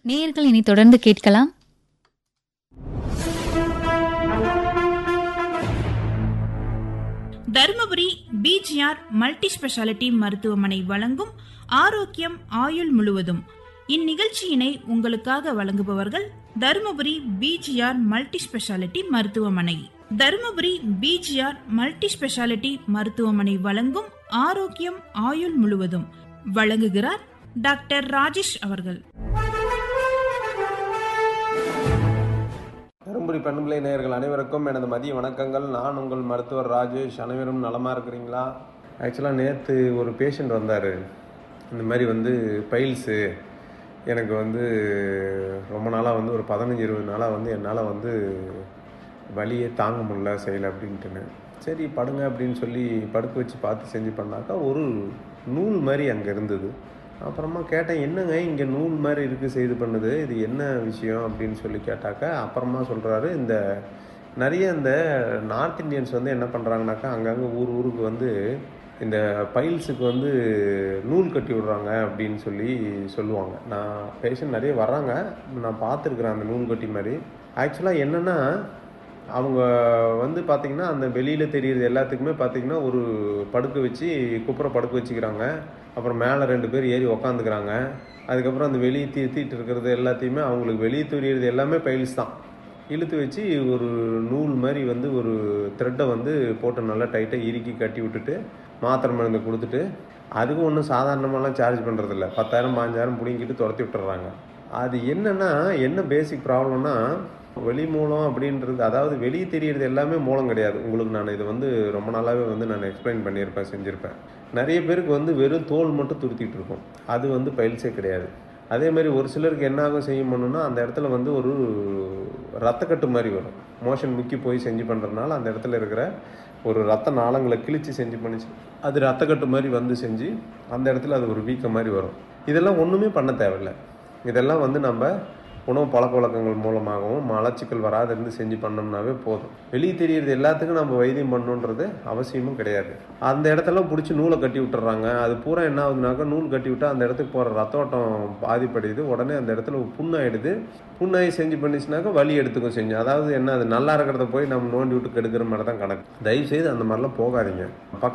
நேயர்கள் இனி தொடர்ந்து கேட்கலாம் தருமபுரி பிஜிஆர் மல்டி ஸ்பெஷாலிட்டி மருத்துவமனை வழங்கும் ஆரோக்கியம் ஆயுள் முழுவதும் இந்நிகழ்ச்சியினை உங்களுக்காக வழங்குபவர்கள் தருமபுரி பிஜிஆர் மல்டி ஸ்பெஷாலிட்டி மருத்துவமனை தருமபுரி பிஜிஆர் மல்டி ஸ்பெஷாலிட்டி மருத்துவமனை வழங்கும் ஆரோக்கியம் ஆயுள் முழுவதும் வழங்குகிறார் டாக்டர் ராஜேஷ் அவர்கள் தருமபுரி பெண்பிள்ளை நேயர்கள் அனைவருக்கும் எனது மதிய வணக்கங்கள் நான் உங்கள் மருத்துவர் ராஜேஷ் அனைவரும் நலமாக இருக்கிறீங்களா ஆக்சுவலாக நேற்று ஒரு பேஷண்ட் வந்தார் இந்த மாதிரி வந்து பைல்ஸு எனக்கு வந்து ரொம்ப நாளாக வந்து ஒரு பதினஞ்சு இருபது நாளாக வந்து என்னால் வந்து வலியே தாங்க முடியல செய்யலை அப்படின்ட்டுன்னு சரி படுங்க அப்படின்னு சொல்லி படுக்க வச்சு பார்த்து செஞ்சு பண்ணாக்கா ஒரு நூல் மாதிரி அங்கே இருந்தது அப்புறமா கேட்டேன் என்னங்க இங்கே நூல் மாதிரி இருக்குது செய்து பண்ணுது இது என்ன விஷயம் அப்படின்னு சொல்லி கேட்டாக்கா அப்புறமா சொல்கிறாரு இந்த நிறைய இந்த நார்த் இந்தியன்ஸ் வந்து என்ன பண்ணுறாங்கனாக்கா அங்கங்கே ஊர் ஊருக்கு வந்து இந்த பைல்ஸுக்கு வந்து நூல் கட்டி விடுறாங்க அப்படின்னு சொல்லி சொல்லுவாங்க நான் பேஷண்ட் நிறைய வர்றாங்க நான் பார்த்துருக்குறேன் அந்த நூல் கட்டி மாதிரி ஆக்சுவலாக என்னென்னா அவங்க வந்து பார்த்திங்கன்னா அந்த வெளியில் தெரியுறது எல்லாத்துக்குமே பார்த்திங்கன்னா ஒரு படுக்க வச்சு குப்புற படுக்க வச்சுக்கிறாங்க அப்புறம் மேலே ரெண்டு பேர் ஏறி உக்காந்துக்கிறாங்க அதுக்கப்புறம் அந்த வெளியே தீர்த்திட்டு இருக்கிறது எல்லாத்தையுமே அவங்களுக்கு வெளியே தெரியறது எல்லாமே பைல்ஸ் தான் இழுத்து வச்சு ஒரு நூல் மாதிரி வந்து ஒரு த்ரெட்டை வந்து போட்டு நல்லா டைட்டாக இறுக்கி கட்டி விட்டுட்டு மாத்திரை மருந்து கொடுத்துட்டு அதுக்கும் ஒன்றும் சாதாரணமாலாம் சார்ஜ் பண்ணுறதில்ல பத்தாயிரம் பாஞ்சாயிரம் பிடிங்கிட்டு துரத்தி விட்டுறாங்க அது என்னன்னா என்ன பேசிக் ப்ராப்ளம்னா வெளி மூலம் அப்படின்றது அதாவது வெளியே தெரியறது எல்லாமே மூலம் கிடையாது உங்களுக்கு நான் இதை வந்து ரொம்ப நாளாகவே வந்து நான் எக்ஸ்பிளைன் பண்ணியிருப்பேன் செஞ்சுருப்பேன் நிறைய பேருக்கு வந்து வெறும் தோல் மட்டும் துருத்திட்டு இருக்கும் அது வந்து பயில்ஸே கிடையாது அதே மாதிரி ஒரு சிலருக்கு என்ன ஆகும் செய்யும் பண்ணுன்னா அந்த இடத்துல வந்து ஒரு ரத்தக்கட்டு மாதிரி வரும் மோஷன் முக்கி போய் செஞ்சு பண்ணுறதுனால அந்த இடத்துல இருக்கிற ஒரு ரத்த நாளங்களை கிழிச்சு செஞ்சு பண்ணிச்சு அது ரத்தக்கட்டு மாதிரி வந்து செஞ்சு அந்த இடத்துல அது ஒரு வீக்கம் மாதிரி வரும் இதெல்லாம் ஒன்றுமே பண்ண தேவையில்லை இதெல்லாம் வந்து நம்ம உணவு பழக்க வழக்கங்கள் மூலமாகவும் மலச்சிக்கல் வராது இருந்து செஞ்சு பண்ணோம்னாவே போதும் வெளியே தெரியறது எல்லாத்துக்கும் நம்ம வைத்தியம் பண்ணணுன்றது அவசியமும் கிடையாது அந்த இடத்தெல்லாம் பிடிச்சி நூலை கட்டி விட்டுறாங்க அது பூரா என்ன ஆகுதுனாக்கா நூல் கட்டி விட்டா அந்த இடத்துக்கு போகிற ரத்தோட்டம் பாதிப்படையுது உடனே அந்த இடத்துல புண்ணாயிடுது புண்ணாகி செஞ்சு பண்ணிச்சுனாக்கா வலி எடுத்துக்கும் செஞ்சு அதாவது என்ன அது நல்லா இருக்கிறத போய் நம்ம நோண்டி விட்டு கெடுக்கிற மாதிரி தான் கணக்கு தயவு செய்து அந்த மாதிரிலாம் போகாதீங்க பக்கத்து